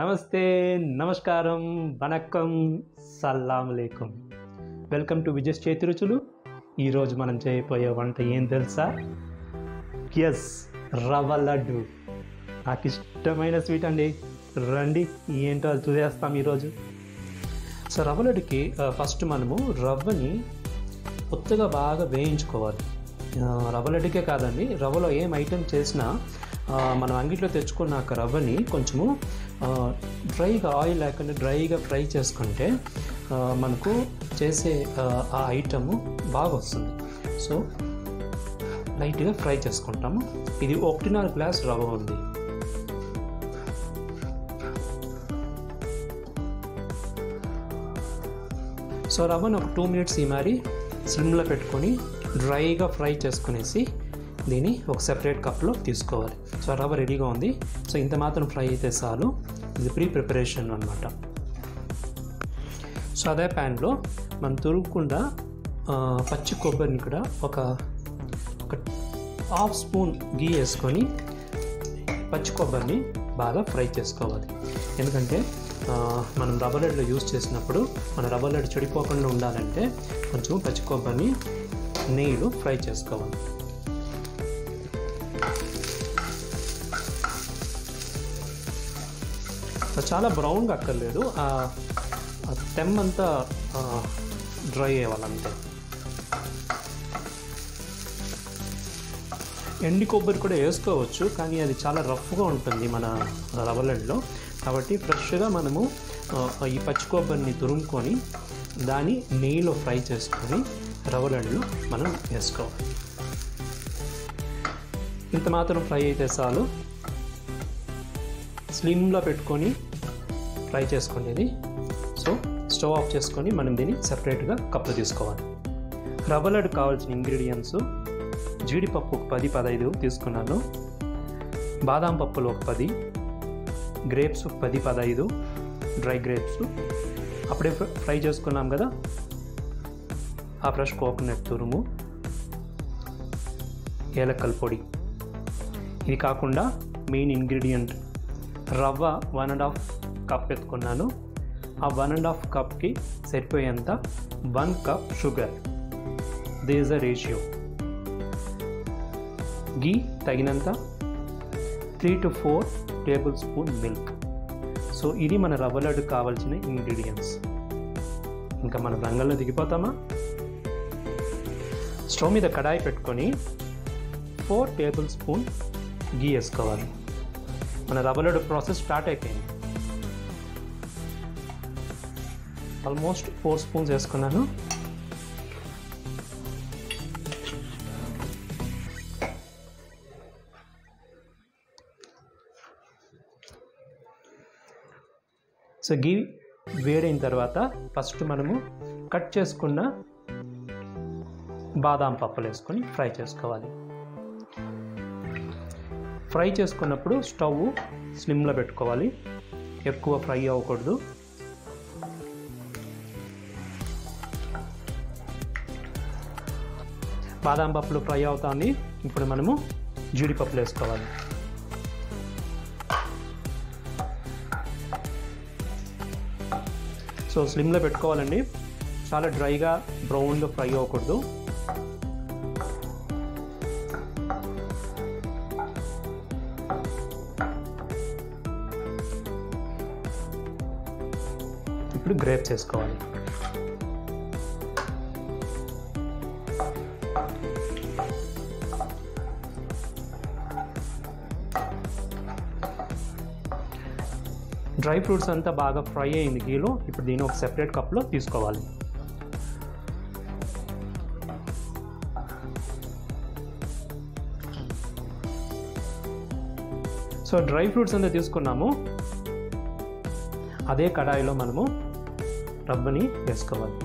నమస్తే నమస్కారం వనక్కం సలాం లేకుం వెల్కమ్ టు విజయ్ చేతి రుచులు ఈరోజు మనం చేయబోయే వంట ఏం తెలుసా ఎస్ రవ్వ లడ్డు నాకు ఇష్టమైన స్వీట్ అండి రండి ఏంటో అది చూసేస్తాం ఈరోజు సో రవ్వ లడ్డుకి ఆ, ఫస్ట్ మనము రవ్వని కొత్తగా బాగా వేయించుకోవాలి ఆ, రవ్వ లడ్డుకే కాదండి రవ్వలో ఏం ఐటెం చేసినా ఆ, మనం అంగిట్లో తెచ్చుకున్నాక రవ్వని కొంచెము ఆ, డ్రైగా ఆయిల్ లేకుండా డ్రైగా ఫ్రై చేసుకుంటే ఆ, మనకు చేసే ఆ, ఆ ఐటము బాగా వస్తుంది సో లైట్గా ఫ్రై చేసుకుంటాము ఇది ఒకటిన్నర గ్లాస్ రవ్వ ఉంది సో రవ్వను ఒక టూ మినిట్స్ ఈ మరి స్లిమ్లో పెట్టుకొని డ్రైగా ఫ్రై చేసుకునేసి దీన్ని ఒక సెపరేట్ కప్లో తీసుకోవాలి సో రవ్వ రెడీగా ఉంది సో ఇంత మాత్రం ఫ్రై అయితే చాలు ఇది ప్రీ ప్రిపరేషన్ అనమాట సో అదే ప్యాన్లో మనం తురుగకుండా ఆ, పచ్చి కొబ్బరిని కూడా ఒక ఒక హాఫ్ స్పూన్ గీ వేసుకొని పచ్చి కొబ్బరిని బాగా ఫ్రై చేసుకోవాలి ఎందుకంటే ఆ, మనం రవ్వ లడ్డులో యూస్ చేసినప్పుడు మన రవ్వ లడ్డు చెడిపోకుండా ఉండాలంటే కొంచెం పచ్చి కొబ్బరిని నెయ్యిలో ఫ్రై చేసుకోవాలి సో చాలా బ్రౌన్గా అక్కర్లేదు ఆ ఆ తెమ్మంతా డ్రై అవ్వాలంతే ఎండి కొబ్బరి కూడా వేసుకోవచ్చు కానీ అది చాలా రఫ్గా ఉంటుంది మన రవ్వ లడ్డులో కాబట్టి ఫ్రెష్గా మనము ఆ, ఈ పచ్చి కొబ్బరిని తురుముకొని దాన్ని నెయ్యిలో ఫ్రై చేసుకొని రవ్వ లడ్డులో మనం వేసుకోవాలి ఇంత మాత్రం ఫ్రై అయితే చాలు స్లిమ్లో పెట్టుకొని ఫ్రై చేసుకునేది సో స్టవ్ ఆఫ్ చేసుకొని మనం దీన్ని సపరేట్గా కప్పు తీసుకోవాలి రవ్వ లడ్డు కావాల్సిన ఇంగ్రీడియంట్స్ జీడిపప్పు ఒక పది పదహైదు తీసుకున్నాను బాదాం పప్పులు ఒక పది గ్రేప్స్ ఒక పది పదహైదు డ్రై గ్రేప్స్ అప్పుడే ఫ్ర- ఫ్రై చేసుకున్నాం కదా ఆ ఫ్రెష్ కోకోనట్ తురుము ఏలక్కల పొడి ఇది కాకుండా మెయిన్ ఇంగ్రీడియంట్ రవ్వ వన్ అండ్ హాఫ్ కప్ ఎత్తుకున్నాను ఆ వన్ అండ్ హాఫ్ కప్కి సరిపోయేంత one cup sugar this the ratio ghee తగినంత three to four tablespoon milk so ఇది మన రవ్వ లడ్డు కావాల్సిన ఇంగ్రీడియంట్స్ ఇంకా మనం రంగంలో దిగిపోతామా స్టవ్ మీద కడాయి పెట్టుకొని ఫోర్ టేబుల్ స్పూన్ గీ వేసుకోవాలి మన రవ్వ లడ్డు ప్రాసెస్ స్టార్ట్ అయిపోయింది ఆల్మోస్ట్ ఫోర్ స్పూన్స్ వేసుకున్నాను సో గీ వేడైన తర్వాత ఫస్ట్ మనము కట్ చేసుకున్న బాదాం పప్పులు వేసుకొని ఫ్రై చేసుకోవాలి ఫ్రై చేసుకున్నప్పుడు స్టవ్ స్లిమ్లో పెట్టుకోవాలి ఎక్కువ ఫ్రై అవ్వకూడదు బాదాం పప్పులు ఫ్రై అవుతుంది ఇప్పుడు మనము జీడిపప్పులు వేసుకోవాలి సో స్లిమ్లో పెట్టుకోవాలండి చాలా డ్రైగా బ్రౌన్గా ఫ్రై అవ్వకూడదు ఇప్పుడు గ్రేప్స్ వేసుకోవాలి డ్రై ఫ్రూట్స్ అంతా బాగా ఫ్రై అయింది గీలో ఇప్పుడు దీన్ని ఒక సెపరేట్ కప్లో తీసుకోవాలి సో డ్రై ఫ్రూట్స్ అంతా తీసుకున్నాము అదే కడాయిలో మనము రబ్బని వేసుకోవాలి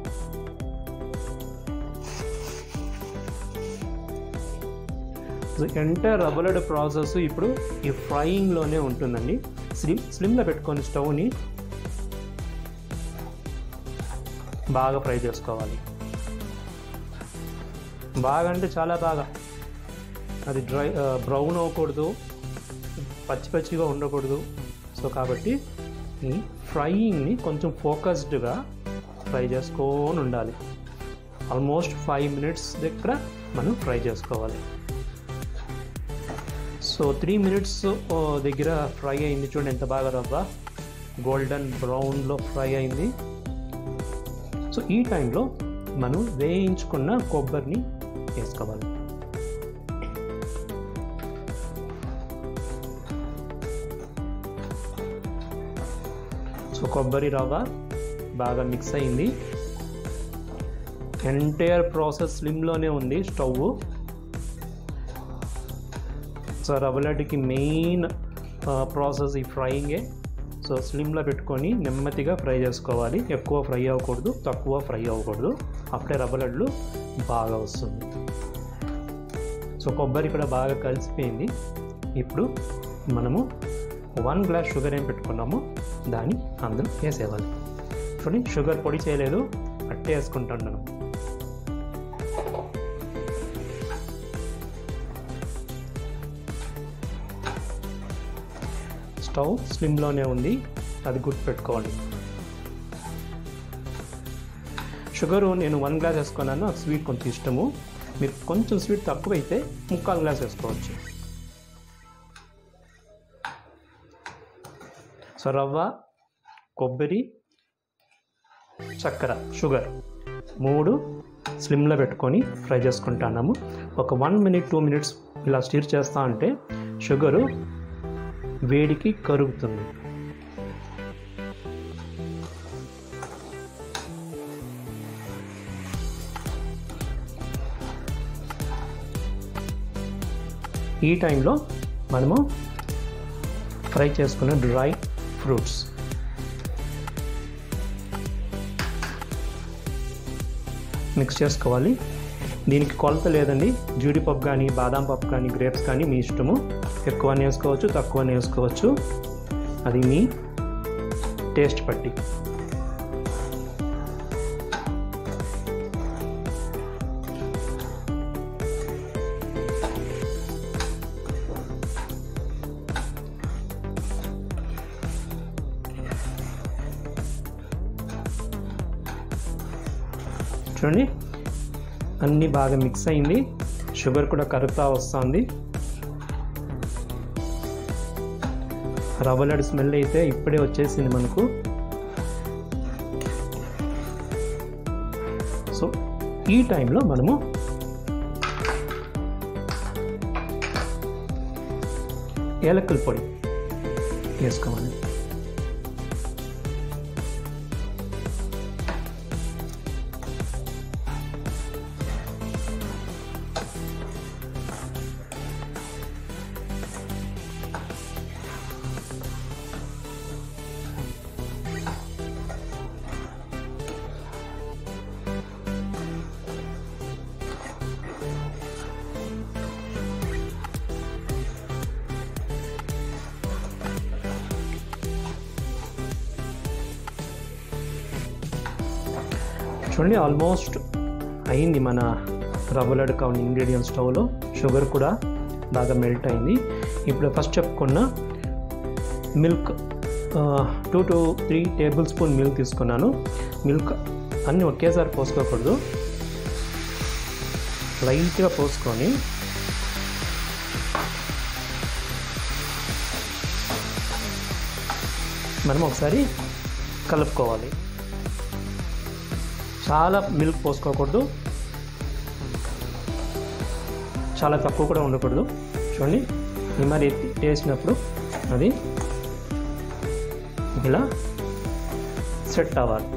సో ఎంటైర్ రబ్బలడ్ ప్రాసెస్ ఇప్పుడు ఈ ఫ్రైయింగ్లోనే ఉంటుందండి స్లిమ్ స్లిమ్లో పెట్టుకొని స్టవ్ని బాగా ఫ్రై చేసుకోవాలి బాగా అంటే చాలా బాగా అది డ్రై బ్రౌన్ అవ్వకూడదు పచ్చి పచ్చిగా ఉండకూడదు సో కాబట్టి ఈ ఫ్రైయింగ్ని కొంచెం ఫోకస్డ్గా ఫ్రై చేసుకొని ఉండాలి ఆల్మోస్ట్ ఫైవ్ మినిట్స్ దగ్గర మనం ఫ్రై చేసుకోవాలి సో త్రీ మినిట్స్ దగ్గర ఫ్రై అయింది చూడండి ఎంత బాగా రవ్వ గోల్డెన్ బ్రౌన్లో ఫ్రై అయింది సో ఈ టైంలో మనం వేయించుకున్న కొబ్బరిని వేసుకోవాలి సో కొబ్బరి రవ్వ బాగా మిక్స్ అయింది ఎంటైర్ ప్రాసెస్ స్లిమ్లోనే ఉంది స్టవ్ సో రవ్వ లడ్డుకి మెయిన్ ప్రాసెస్ ఈ ఫ్రైయింగే సో స్లిమ్లో పెట్టుకొని నెమ్మదిగా ఫ్రై చేసుకోవాలి ఎక్కువ ఫ్రై అవ్వకూడదు తక్కువ ఫ్రై అవ్వకూడదు అప్పుడే రవ్వ లడ్లు బాగా వస్తుంది సో కొబ్బరి కూడా బాగా కలిసిపోయింది ఇప్పుడు మనము వన్ గ్లాస్ షుగర్ ఏం పెట్టుకున్నామో దాన్ని అందులో వేసేయాలి చూడండి షుగర్ పొడి చేయలేదు అట్టే వేసుకుంటున్నాను స్టవ్ స్లిమ్లోనే ఉంది అది గుర్తుపెట్టుకోండి షుగరు నేను వన్ గ్లాస్ వేసుకున్నాను నాకు స్వీట్ కొంచెం ఇష్టము మీరు కొంచెం స్వీట్ తక్కువైతే ముక్కాలు గ్లాస్ వేసుకోవచ్చు సో రవ్వ కొబ్బరి చక్కెర షుగర్ మూడు స్లిమ్లో పెట్టుకొని ఫ్రై చేసుకుంటున్నాము ఒక వన్ మినిట్ టూ మినిట్స్ ఇలా స్టీర్ చేస్తా అంటే షుగరు వేడికి కరుగుతుంది ఈ టైంలో మనము ఫ్రై చేసుకున్న డ్రై ఫ్రూట్స్ మిక్స్ చేసుకోవాలి దీనికి కొలత లేదండి జీడిపప్పు కానీ బాదాం పప్పు కానీ గ్రేప్స్ కానీ మీ ఇష్టము ఎక్కువ వేసుకోవచ్చు తక్కువ వేసుకోవచ్చు అది మీ టేస్ట్ పట్టి చూడండి అన్నీ బాగా మిక్స్ అయింది షుగర్ కూడా కరుగుతా వస్తుంది రవ్వ లడ్డు స్మెల్ అయితే ఇప్పుడే వచ్చేసింది మనకు సో ఈ టైంలో మనము ఏలక్కల పొడి వేసుకోవాలి చూడండి ఆల్మోస్ట్ అయింది మన రవ్వ లడ్డు కావాలి ఇంగ్రీడియంట్ స్టవ్లో షుగర్ కూడా బాగా మెల్ట్ అయింది ఇప్పుడు ఫస్ట్ చెప్పుకున్న milk two to three tablespoon milk తీసుకున్నాను మిల్క్ అన్నీ ఒకేసారి పోసుకోకూడదు లైట్గా పోసుకొని మనం ఒకసారి కలుపుకోవాలి చాలా మిల్క్ పోసుకోకూడదు చాలా తక్కువ కూడా ఉండకూడదు చూడండి ఈ మరి వేసినప్పుడు అది ఇలా సెట్ అవ్వాలి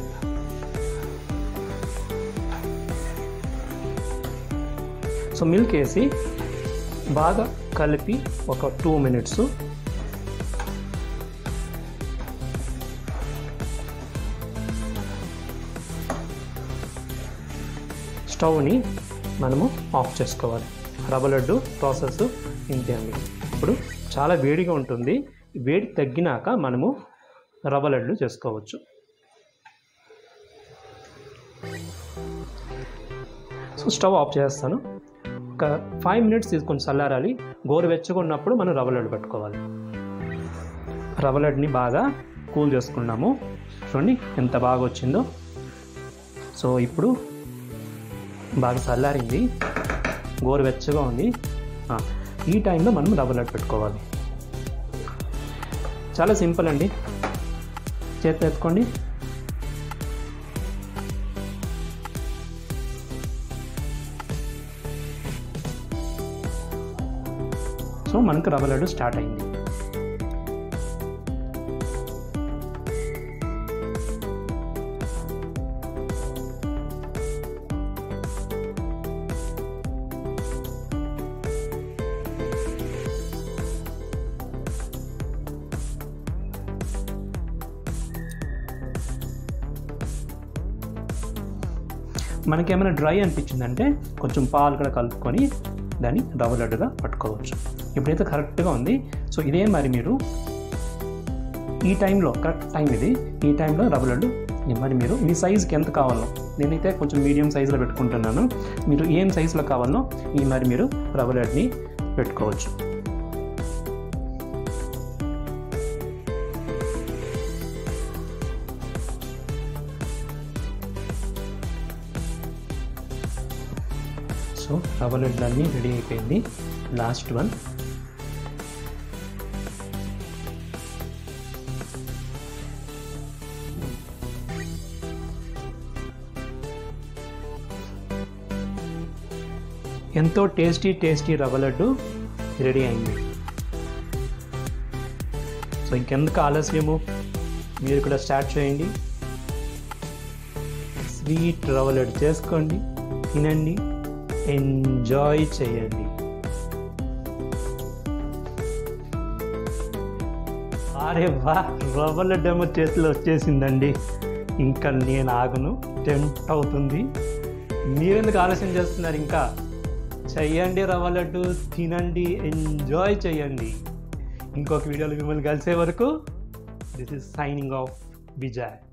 సో మిల్క్ వేసి బాగా కలిపి ఒక టూ మినిట్స్ స్టవ్ని మనము ఆఫ్ చేసుకోవాలి రవ్వ లడ్డు ప్రాసెస్ ఇంతే అండి ఇప్పుడు చాలా వేడిగా ఉంటుంది వేడి తగ్గినాక మనము రవ్వ లడ్డు చేసుకోవచ్చు సో స్టవ్ ఆఫ్ చేస్తాను ఒక ఫైవ్ మినిట్స్ తీసుకొని చల్లారాలి గోరువెచ్చగా ఉన్నప్పుడు మనం రవ్వ లడ్డు పెట్టుకోవాలి రవ్వ లడ్డుని బాగా కూల్ చేసుకున్నాము చూడండి ఎంత బాగా వచ్చిందో సో ఇప్పుడు బాగా చల్లారింది గోరువెచ్చగా ఉంది ఆ, ఈ టైంలో మనం రవ్వ లడ్డు పెట్టుకోవాలి చాలా సింపుల్ అండి చేతి ఎత్తుకోండి సో మనకు రవ్వ లడ్డు స్టార్ట్ అయింది మనకేమైనా డ్రై అనిపించిందంటే కొంచెం పాలు కూడా కలుపుకొని దాన్ని రవ్వ లడ్డుగా పట్టుకోవచ్చు ఇప్పుడైతే కరెక్ట్గా ఉంది సో ఇదే మరి మీరు ఈ టైంలో కరెక్ట్ టైం ఇది ఈ టైంలో రవ్వ లడ్డు మరి మీరు మీ సైజుకి ఎంత కావాలో నేనైతే కొంచెం మీడియం సైజులో పెట్టుకుంటున్నాను మీరు ఏం సైజులో కావాలో ఈ మరి మీరు రవ్వ లడ్డుని పెట్టుకోవచ్చు సో రవ్వ లడ్డులన్నీ రెడీ అయిపోయింది లాస్ట్ వన్ ఎంతో టేస్టీ టేస్టీ రవ్వ లడ్డు రెడీ అయింది సో ఇంకెందుకు ఆలస్యము మీరు కూడా స్టార్ట్ చేయండి స్వీట్ రవ్వ లడ్డు చేసుకోండి తినండి ఎంజాయ్ చేయండి అరే వా రవ్వ లడ్డేమో చేతిలో వచ్చేసిందండి ఇంకా నేను ఆగను టెంప్ట్ అవుతుంది మీరెందుకు ఆలస్యం చేస్తున్నారు ఇంకా చెయ్యండి రవ్వ లడ్డు తినండి ఎంజాయ్ చేయండి ఇంకొక వీడియోలో మిమ్మల్ని కలిసే వరకు this is signing off Vijay